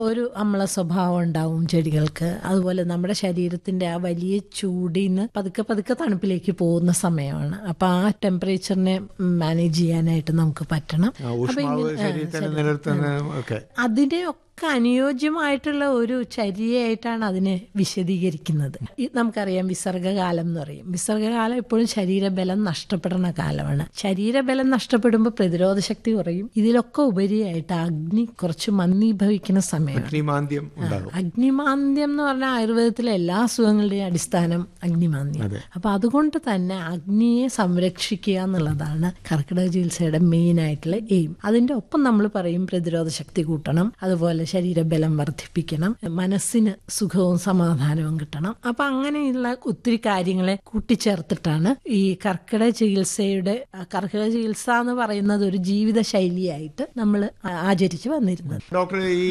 ഒരു അമ്ല സ്വഭാവം ഉണ്ടാവും ചെടികൾക്ക് അതുപോലെ നമ്മുടെ ശരീരത്തിന്റെ ആ വലിയ ചൂടിന്ന് പതുക്കെ പതുക്കെ തണുപ്പിലേക്ക് പോകുന്ന സമയമാണ് അപ്പൊ ആ ടെമ്പറേച്ചറിനെ മാനേജ് ചെയ്യാനായിട്ട് നമുക്ക് പറ്റണം ആ, ഊഷ്മാവ് ശരീരത്തിൽ നിലനിർത്തുന്ന ഒക്കെ അതിനെയൊക്കെ അനുയോജ്യമായിട്ടുള്ള ഒരു ചര്യയായിട്ടാണ് അതിനെ വിശദീകരിക്കുന്നത് ഈ നമുക്കറിയാം വിസർഗകാലം എന്ന് പറയും വിസർഗകാലം എപ്പോഴും ശരീരബലം നഷ്ടപ്പെടുന്ന കാലമാണ് ശരീരബലം നഷ്ടപ്പെടുമ്പോൾ പ്രതിരോധ ശക്തി കുറയും ഇതിലൊക്കെ ഉപരിയായിട്ട് അഗ്നി കുറച്ച് മന്ദീഭവിക്കുന്ന സമയമാണ് അഗ്നിമാന്ദ്യം ഉണ്ടാകും അഗ്നിമാന്ദ്യം എന്ന് പറഞ്ഞാൽ ആയുർവേദത്തിലെ എല്ലാ അസുഖങ്ങളുടെയും അടിസ്ഥാനം അഗ്നിമാന്ദ്യം അതെ. അപ്പൊ അതുകൊണ്ട് തന്നെ അഗ്നിയെ സംരക്ഷിക്കുക എന്നുള്ളതാണ് കർക്കിടക ചികിത്സയുടെ മെയിൻ ആയിട്ടുള്ള എയിം അതിന്റെ ഒപ്പം നമ്മൾ പറയും പ്രതിരോധ ശക്തി കൂട്ടണം അതുപോലെ ശരീരബലം വർദ്ധിപ്പിക്കണം മനസ്സിന് സുഖവും സമാധാനവും കിട്ടണം അപ്പൊ അങ്ങനെയുള്ള ഒത്തിരി കാര്യങ്ങളെ കൂട്ടിച്ചേർത്തിട്ടാണ് ഈ കർക്കിടക ചികിത്സയുടെ ആ, കർക്കിടക ചികിത്സ എന്ന് പറയുന്നത് ഒരു ജീവിത ശൈലിയായിട്ട് നമ്മൾ ആചരിച്ചു വന്നിരുന്നത് ഡോക്ടർ ഈ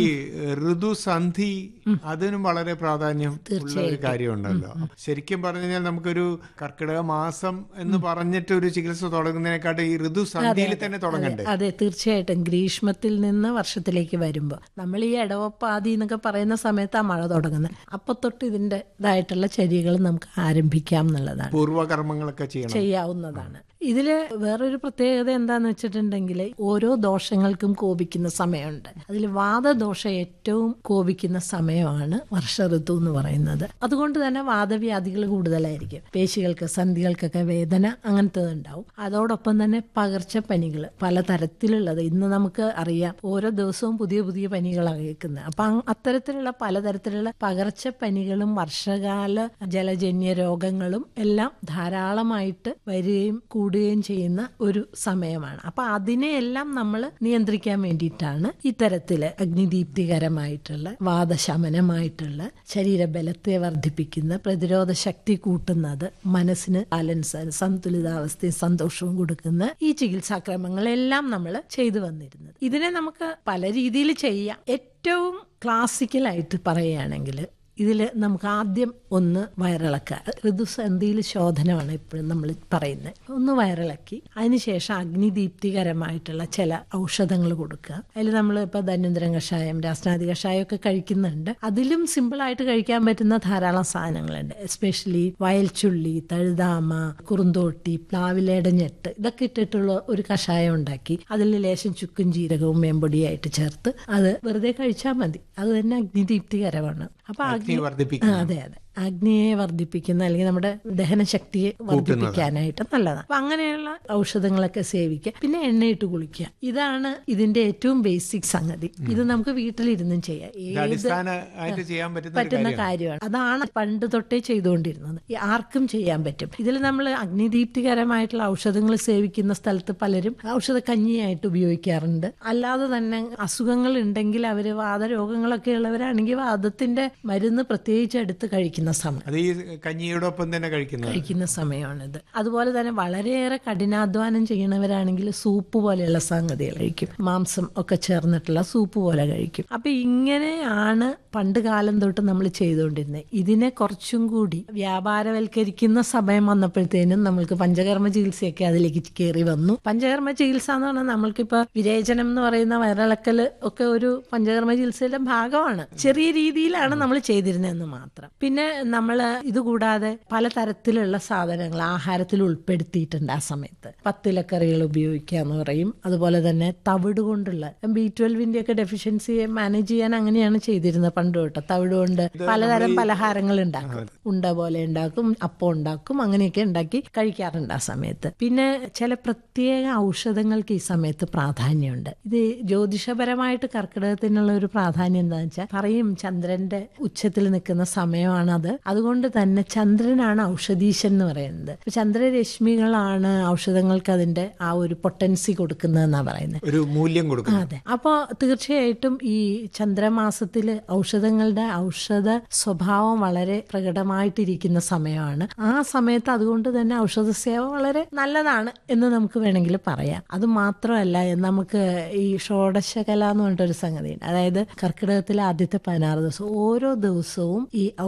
ഋതുസന്ധി അതിനും വളരെ പ്രാധാന്യം ഉള്ള ഒരു കാര്യമുണ്ടല്ലോ ശരിക്കും പറഞ്ഞു കഴിഞ്ഞാൽ നമുക്കൊരു കർക്കിടക മാസം എന്ന് പറഞ്ഞിട്ട് ഒരു ചികിത്സ തുടങ്ങുന്നതിനെക്കാട്ടും ഈ ഋതുസന്ധിയിൽ തന്നെ തുടങ്ങണ്ടേ അതെ തീർച്ചയായിട്ടും ഗ്രീഷ്മത്തിൽ നിന്ന് വർഷത്തിലേക്ക് വരുമ്പോൾ നമ്മൾ ഈ ഇടവപ്പാതി എന്നൊക്കെ പറയുന്ന സമയത്താണ് മഴ തുടങ്ങുന്നത് അപ്പൊ തൊട്ട് ഇതിന്റെ ഇതായിട്ടുള്ള ചര്യകൾ നമുക്ക് ആരംഭിക്കാം എന്നുള്ളതാണ് പൂർവ്വകർമ്മങ്ങളൊക്കെ ചെയ്യണം ചെയ്യാവുന്നതാണ് ഇതില് വേറൊരു പ്രത്യേകത എന്താന്ന് വെച്ചിട്ടുണ്ടെങ്കിൽ ഓരോ ദോഷങ്ങൾക്കും കോപിക്കുന്ന സമയമുണ്ട് അതിൽ വാദദോഷം ഏറ്റവും കോപിക്കുന്ന സമയമാണ് വർഷ ഋതു എന്ന് പറയുന്നത് അതുകൊണ്ട് തന്നെ വാദവ്യാധികൾ കൂടുതലായിരിക്കും പേശികൾക്ക് സന്ധികൾക്കൊക്കെ വേദന അങ്ങനത്തെ ഉണ്ടാവും അതോടൊപ്പം തന്നെ പകർച്ചപ്പനികൾ പലതരത്തിലുള്ളത് ഇന്ന് നമുക്ക് അറിയാം ഓരോ ദിവസവും പുതിയ പുതിയ പനികളാണ് കേൾക്കുന്നത് അപ്പൊ അങ് അത്തരത്തിലുള്ള പലതരത്തിലുള്ള പകർച്ചപ്പനികളും വർഷകാല ജലജന്യ രോഗങ്ങളും എല്ലാം ധാരാളമായിട്ട് വരികയും കൂടുകയും ചെയ്യുന്ന ഒരു സമയമാണ് അപ്പൊ അതിനെയെല്ലാം നമ്മൾ നിയന്ത്രിക്കാൻ വേണ്ടിയിട്ടാണ് ഇത്തരത്തില് അഗ്നിദീപ്തികരമായിട്ടുള്ള വാദശമനമായിട്ടുള്ള ശരീരബലത്തെ വർദ്ധിപ്പിക്കുന്ന പ്രതിരോധ ശക്തി കൂട്ടുന്നത് മനസ്സിന് ബാലൻസ് സന്തുലിതാവസ്ഥയും സന്തോഷവും കൊടുക്കുന്ന ഈ ചികിത്സാക്രമങ്ങളെല്ലാം നമ്മൾ ചെയ്തു വന്നിരുന്നത് ഇതിനെ നമുക്ക് പല രീതിയിൽ ചെയ്യാം ഏറ്റവും ക്ലാസിക്കലായിട്ട് പറയുകയാണെങ്കിൽ ഇതിൽ നമുക്ക് ആദ്യം ഒന്ന് വയറിളക്കുക ഋതുസന്ധിയിൽ ശോധനമാണ് എപ്പോഴും നമ്മൾ പറയുന്നത് ഒന്ന് വയറിളക്കി അതിനുശേഷം അഗ്നിദീപ്തികരമായിട്ടുള്ള ചില ഔഷധങ്ങൾ കൊടുക്കുക അതിൽ നമ്മൾ ഇപ്പോൾ ധന്വന്തരം കഷായം രാസ്നാദി കഷായം ഒക്കെ കഴിക്കുന്നുണ്ട് അതിലും സിമ്പിളായിട്ട് കഴിക്കാൻ പറ്റുന്ന ധാരാളം സാധനങ്ങളുണ്ട് എസ്പെഷ്യലി വയൽച്ചുള്ളി തഴുതാമ കുറുന്തോട്ടി പ്ലാവിലയുടെ ഞെട്ട് ഇതൊക്കെ ഇട്ടിട്ടുള്ള ഒരു കഷായം ഉണ്ടാക്കി അതിൽ ലേശം ചുക്കും ജീരകവും മേമ്പൊടിയായിട്ട് ചേർത്ത് അത് വെറുതെ കഴിച്ചാൽ മതി അത് തന്നെ അഗ്നിദീപ്തികരമാണ് അപ്പൊ അഗ്നി ആ, വർദ്ധിപ്പിക്കും അതെ അതെ അഗ്നിയെ വർദ്ധിപ്പിക്കുന്ന അല്ലെങ്കിൽ നമ്മുടെ ദഹനശക്തിയെ വർദ്ധിപ്പിക്കാനായിട്ട് നല്ലതാണ് അപ്പൊ അങ്ങനെയുള്ള ഔഷധങ്ങളൊക്കെ സേവിക്കുക പിന്നെ എണ്ണയിട്ട് കുളിക്കുക ഇതാണ് ഇതിന്റെ ഏറ്റവും ബേസിക് സംഗതി ഇത് നമുക്ക് വീട്ടിലിരുന്നും ചെയ്യാം ഇത് ഏത് അടിസ്ഥാനമായിട്ട് ചെയ്യാൻ പറ്റുന്ന ഒരു പറ്റുന്ന കാര്യമാണ് കാര്യമാണ് അതാണ് പണ്ട് തൊട്ടേ ചെയ്തുകൊണ്ടിരുന്നത് ഈ ആർക്കും ചെയ്യാൻ പറ്റും ഇതിൽ നമ്മൾ അഗ്നിദീപ്തികരമായിട്ടുള്ള ഔഷധങ്ങൾ സേവിക്കുന്ന സ്ഥലത്ത് പലരും ഔഷധ കഞ്ഞിയായിട്ട് ഉപയോഗിക്കാറുണ്ട് അല്ലാതെ തന്നെ അസുഖങ്ങൾ ഉണ്ടെങ്കിൽ അവര് വാദരോഗങ്ങളൊക്കെ ഉള്ളവരാണെങ്കിൽ വാദത്തിന്റെ മരുന്ന് പ്രത്യേകിച്ച് എടുത്ത് കഴിക്കുന്ന സമയം അത് ഈ കഞ്ഞിയോടൊപ്പം തന്നെ കഴിക്കുന്നത് കഴിക്കുന്ന സമയമാണിത് അതുപോലെ തന്നെ വളരെയേറെ കഠിനാധ്വാനം ചെയ്യണവരാണെങ്കിൽ സൂപ്പ് പോലെയുള്ള സംഗതികൾ കഴിക്കും മാംസം ഒക്കെ ചേർന്നിട്ടുള്ള സൂപ്പ് പോലെ കഴിക്കും അപ്പൊ ഇങ്ങനെയാണ് പണ്ട് കാലം തൊട്ട് നമ്മൾ ചെയ്തുകൊണ്ടിരുന്നത് ഇതിനെ കുറച്ചും കൂടി വ്യാപാരവൽക്കരിക്കുന്ന സമയം വന്നപ്പോഴത്തേനും നമ്മൾക്ക് പഞ്ചകർമ്മ ചികിത്സയൊക്കെ അതിലേക്ക് കയറി വന്നു പഞ്ചകർമ്മ ചികിത്സ എന്ന് പറഞ്ഞാൽ നമ്മൾക്കിപ്പോ വിരേചനം എന്ന് പറയുന്ന വയറിളക്കൽ ഒക്കെ ഒരു പഞ്ചകർമ്മ ചികിത്സയുടെ ഭാഗമാണ് ചെറിയ രീതിയിലാണ് നമ്മൾ ചെയ്തിരുന്നതെന്ന് മാത്രം പിന്നെ നമ്മൾ ഇതുകൂടാതെ പലതരത്തിലുള്ള സാധനങ്ങൾ ആഹാരത്തിൽ ഉൾപ്പെടുത്തിയിട്ടുണ്ട് ആ സമയത്ത് പത്തിലക്കറികൾ ഉപയോഗിക്കുക എന്ന് പറയും അതുപോലെ തന്നെ തവിട് കൊണ്ടുള്ള ബി ട്വൽവിന്റെ ഒക്കെ ഡെഫിഷ്യൻസിയെ മാനേജ് ചെയ്യാൻ അങ്ങനെയാണ് ചെയ്തിരുന്നത് പണ്ട് തൊട്ട് തവിട് കൊണ്ട് പലതരം പലഹാരങ്ങൾ ഉണ്ടാക്കും ഉണ്ട പോലെ ഉണ്ടാക്കും അപ്പം ഉണ്ടാക്കും അങ്ങനെയൊക്കെ ഉണ്ടാക്കി കഴിക്കാറുണ്ട് ആ സമയത്ത് പിന്നെ ചില പ്രത്യേക ഔഷധങ്ങൾക്ക് ഈ സമയത്ത് പ്രാധാന്യമുണ്ട് ഇത് ജ്യോതിഷപരമായിട്ട് കർക്കിടകത്തിനുള്ള ഒരു പ്രാധാന്യം എന്താണെന്ന് വെച്ചാൽ പറയും ചന്ദ്രന്റെ ഉച്ചത്തിൽ നിൽക്കുന്ന സമയമാണ് അത് അതുകൊണ്ട് തന്നെ ചന്ദ്രനാണ് ഔഷധീശൻ എന്ന് പറയുന്നത് അപ്പൊ ചന്ദ്രരശ്മികളാണ് ഔഷധങ്ങൾക്ക് അതിന്റെ ആ ഒരു പൊട്ടൻസി കൊടുക്കുന്നതെന്നാണ് പറയുന്നത് ഒരു മൂല്യം കൊടുക്കും അതെ അപ്പോൾ തീർച്ചയായിട്ടും ഈ ചന്ദ്രമാസത്തില് ഔഷധങ്ങളുടെ ഔഷധ സ്വഭാവം വളരെ പ്രകടമായിട്ടിരിക്കുന്ന സമയമാണ് ആ സമയത്ത് അതുകൊണ്ട് തന്നെ ഔഷധ സേവ വളരെ നല്ലതാണ് എന്ന് നമുക്ക് വേണമെങ്കിൽ പറയാം അത് മാത്രമല്ല നമുക്ക് ഈ ഷോഡശകല എന്ന് പറഞ്ഞിട്ടൊരു സംഗതിയുണ്ട് അതായത് കർക്കിടകത്തിലെ ആദ്യത്തെ പതിനാറ് ദിവസം ഓരോ ദിവസവും ഈ ഔഷധങ്ങൾ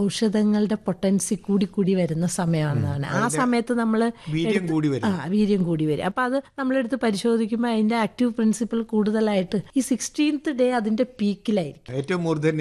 ഘടകങ്ങളുടെ പൊട്ടൻസി കൂടി കൂടി വരുന്ന സമയമാണെന്നാണ് ആ സമയത്ത് നമ്മൾ വീര്യം കൂടി വരും ആ വീര്യം കൂടി വരും അപ്പൊ അത് നമ്മളെടുത്ത് പരിശോധിക്കുമ്പോൾ അതിന്റെ ആക്റ്റീവ് പ്രിൻസിപ്പിൾ കൂടുതലായിട്ട് ഈ സിക്സ്റ്റീൻത്ത് ഡേ അതിന്റെ പീക്കിലായിരിക്കും ഏറ്റവും മൂർധന്യ